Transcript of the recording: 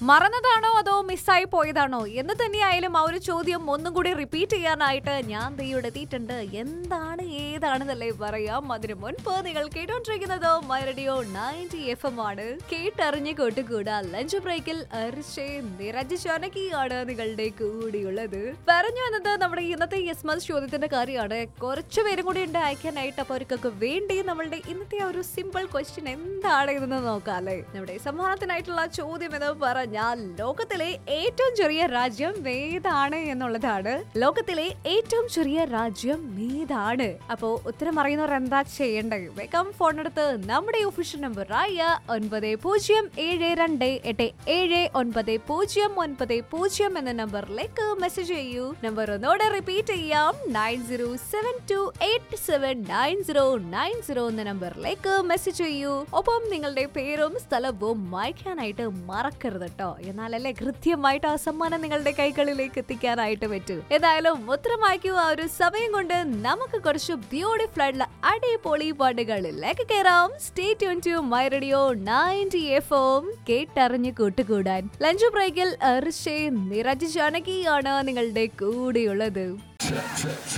മറന്നതാണോ അതോ മിസ്സായി പോയതാണോ എന്ന് തന്നെയായാലും ആ ഒരു ചോദ്യം ഒന്നും കൂടി റിപ്പീറ്റ് ചെയ്യാനായിട്ട് ഞാൻ ദേ ഇവിടെ എത്തിയിട്ടുണ്ട് എന്താണ് ഏതാണെന്നല്ലേ പറയാം അതിനു മുൻപ് നിങ്ങൾ കേട്ടോണ്ടിരിക്കുന്നത് my radio ninety F M ആണ് കേട്ടറിഞ്ഞ് കൂട്ടുകൂടാ ലഞ്ച് ബ്രേക്കിൽ അരിശേ നിരജ് ചനക്കിയാണ് നിങ്ങളുടെ കൂടിയുള്ളത് പറഞ്ഞു വന്നത് നമ്മുടെ ഇന്നത്തെ യെസ് മസ് ചോദ്യത്തിന്റെ കാര്യമാണ് കുറച്ചു പേരും കൂടി ഉണ്ട് അയക്കാനായിട്ട് അപ്പൊ അവർക്കൊക്കെ വേണ്ടി നമ്മളുടെ ഇന്നത്തെ ആ ഒരു സിമ്പിൾ ക്വസ്റ്റ്യൻ എന്താണ് ഇതെന്ന് നോക്കാം അല്ലേ നമ്മുടെ സമ്മാനത്തിനായിട്ടുള്ള ചോദ്യം എന്ന് പറഞ്ഞാൽ ലോകത്തിലെ ഏറ്റവും ചെറിയ രാജ്യം ഏതാണ് എന്നുള്ളതാണ് ലോകത്തിലെ ഏറ്റവും ചെറിയ രാജ്യം ഏതാണ് അപ്പോ ഉത്തരം അറിയുന്നവർ എന്താ ചെയ്യേണ്ടത് വേഗം ഫോൺ എടുത്ത് നമ്മുടെ ഒഫീഷ്യൽ നമ്പർ ആയ ഒൻപത് പൂജ്യം ഏഴ് രണ്ട് എട്ട് ഏഴ് ഒൻപത് പൂജ്യം ഒൻപത് പൂജ്യം എന്ന നമ്പറിലേക്ക് മെസ്സേജ് ചെയ്യൂ നമ്പർ ഒന്നോടെ റിപ്പീറ്റ് ചെയ്യാം nine zero seven two eight seven nine zero nine zero എന്ന നമ്പറിലേക്ക് മെസ്സേജ് ചെയ്യൂ ഒപ്പം നിങ്ങളുടെ പേരും സ്ഥലവും വായിക്കാനായിട്ട് മറക്കരുത് കേട്ടോ എന്നാലല്ലേ കൃത്യമായിട്ട് ആ സമ്മാനം നിങ്ങളുടെ കൈകളിലേക്ക് എത്തിക്കാനായിട്ട് പറ്റൂ ഏതായാലും ഉത്തരം വായിക്കൂ ആ ഒരു സമയം കൊണ്ട് നമുക്ക് കുറച്ച് ബ്യൂട്ടിഫുൾ ആയിട്ടുള്ള അടിപൊളി പാട്ടുകളിലേക്ക് കയറാം stay tune to my radio ninety F M കേട്ടറിഞ്ഞ് കൂട്ടുകൂടാൻ ലഞ്ച് ബ്രേക്കിൽ അർഷേ നിരജ് ജാനകിയാണ് നിങ്ങളുടെ കൂടെയുള്ളത്